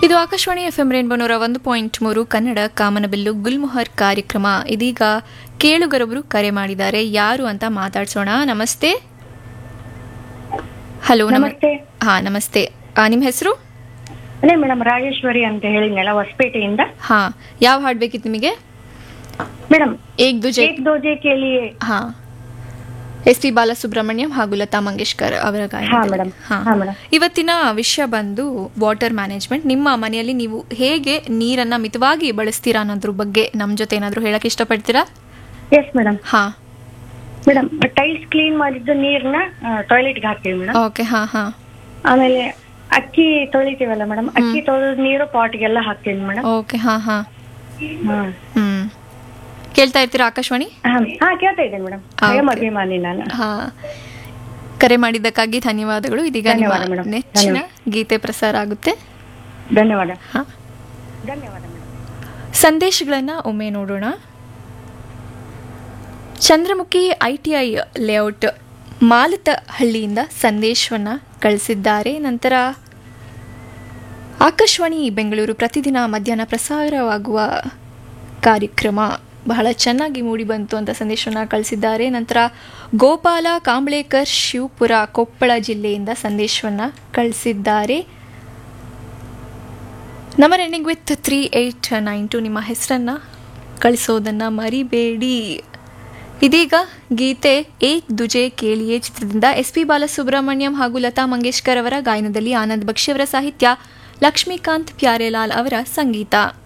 ಇದು Akashvani F M rainbow ನೂರ ಒಂದು ಪಾಯಿಂಟ್ ಮೂರು ಕನ್ನಡ ಕಾಮನಬಿಲ್ಲು ಗುಲ್ಮೊಹರ್ ಕಾರ್ಯಕ್ರಮ ಇದೀಗ ಕೇಳುಗರೊಬ್ಬರು ಕರೆ ಮಾಡಿದ್ದಾರೆ ಯಾರು ಅಂತ ಮಾತಾಡ್ಸೋಣ ನಮಸ್ತೆ ಹಲೋ ನಮಸ್ತೆ ಹಾ ನಮಸ್ತೆ ಆ, ನಿಮ್ಮ ಹೆಸರು ಅದೇ ಮೇಡಮ್ ರಾಜೇಶ್ವರಿ ಅಂತ ಹೇಳಿದ್ನಲ್ಲ ಹೊಸಪೇಟೆಯಿಂದ ಹಾ ಯಾವ ಹಾಡ್ ಬೇಕಿತ್ತು ನಿಮಗೆ ಮೇಡಮ್ ಏಕ್ ದುಜೆ ಏಕ್ ದೋಜೆ ಕೇಳಿಯೇ ಹಾ ಎಸ್ ಪಿ ಬಾಲಸುಬ್ರಹ್ಮಣ್ಯಂ ಹಾಗೂ ಲತಾ ಮಂಗೇಶ್ಕರ್ ಅವರ ಗಾಯನ ಹಾ, madam. ಹಾ. ಹಾ, madam. ಇವತ್ತಿನ ವಿಷಯ ಬಂದು ವಾಟರ್ ಮ್ಯಾನೇಜ್ಮೆಂಟ್ ನಿಮ್ಮ ಮನೆಯಲ್ಲಿ ನೀವು ಹೇಗೆ ನೀರನ್ನ ಮಿತವಾಗಿ ಬಳಸ್ತೀರಾ ಅನ್ನೋದ್ರ ಬಗ್ಗೆ ನಮ್ಮ ಜೊತೆ ಏನಾದರೂ ಹೇಳಕ್ ಇಷ್ಟಪಡ್ತೀರಾ ಎಸ್ ಮೇಡಮ್ ಹಾ ಮೇಡಮ್ ಟೈಲ್ಸ್ ಕ್ಲೀನ್ ಮಾಡಿದ್ದು ನೀರ್ನ ಟಾಯ್ಲೆಟ್ಗೆ ಹಾಕ್ತೀವಿ ಮೇಡಮ್ ಓಕೆ ಹಾ ಹಾ ಆಮೇಲೆ ಅಕ್ಕಿ ತೊಳಿತೀವಲ್ಲ ಮೇಡಮ್ ಅಕ್ಕಿ ತೊಳೆದ ನೀರು ಪಾಟ್ಗೆಲ್ಲ ಹಾಕ್ತೀನಿ ಮೇಡಮ್ ಓಕೆ ಹಾ ಹಾ ಹಾ ಹ್ಮ್ ಕೇಳ್ತಾ ಇರ್ತೀರಾ ಆಕಾಶವಾಣಿ ಹಾ ಕೇಳ್ತಾ ಇದ್ದೇನೆ ಮೇಡಮ್ ಹಾ, ಸ್ವಯಂ okay. ಅಭಿಮಾನಿ ನಾನು ಹಾ ಕರೆ ಮಾಡಿದ್ದಕ್ಕಾಗಿ ಧನ್ಯವಾದಗಳು ಇದೀಗ ನಿಮ್ಮ ಧನ್ಯವಾದ, madam. ನೆಚ್ಚಿನ ಗೀತೆ ಪ್ರಸಾರ ಆಗುತ್ತೆ ಧನ್ಯವಾದ ಹಾ ಧನ್ಯವಾದ ಮೇಡಮ್ ಸಂದೇಶಗಳನ್ನ ಒಮ್ಮೆ ನೋಡೋಣ Chandramukhi I T I layout ಮಾಲತಹಳ್ಳಿಯಿಂದ ಸಂದೇಶವನ್ನು ಕಳಿಸಿದ್ದಾರೆ ನಂತರ ಆಕಾಶವಾಣಿ ಬೆಂಗಳೂರು ಪ್ರತಿದಿನ ಮಧ್ಯಾಹ್ನ ಪ್ರಸಾರವಾಗುವ ಕಾರ್ಯಕ್ರಮ ಬಹಳ ಚೆನ್ನಾಗಿ ಮೂಡಿಬಂತು ಅಂತ ಸಂದೇಶವನ್ನು ಕಳಿಸಿದ್ದಾರೆ ನಂತರ ಗೋಪಾಲ ಕಾಂಬ್ಳೇಕರ್ ಶಿವಪುರ ಕೊಪ್ಪಳ ಜಿಲ್ಲೆಯಿಂದ ಸಂದೇಶವನ್ನು ಕಳಿಸಿದ್ದಾರೆ number ending with three eight nine two ನಿಮ್ಮ ಹೆಸರನ್ನು ಕಳಿಸೋದನ್ನು ಮರಿಬೇಡಿ ಇದೀಗ ಗೀತೆ ಏಕ್ ದುಜೆ ಕೇಳಿಯೇ ಚಿತ್ರದಿಂದ ಎಸ್ ಪಿ ಬಾಲಸುಬ್ರಹ್ಮಣ್ಯಂ ಹಾಗೂ ಲತಾ ಮಂಗೇಶ್ಕರ್ ಅವರ ಗಾಯನದಲ್ಲಿ ಆನಂದ್ ಬಕ್ಷಿ ಅವರ ಸಾಹಿತ್ಯ ಲಕ್ಷ್ಮೀಕಾಂತ್ ಪ್ಯಾರೇಲಾಲ್ ಅವರ ಸಂಗೀತ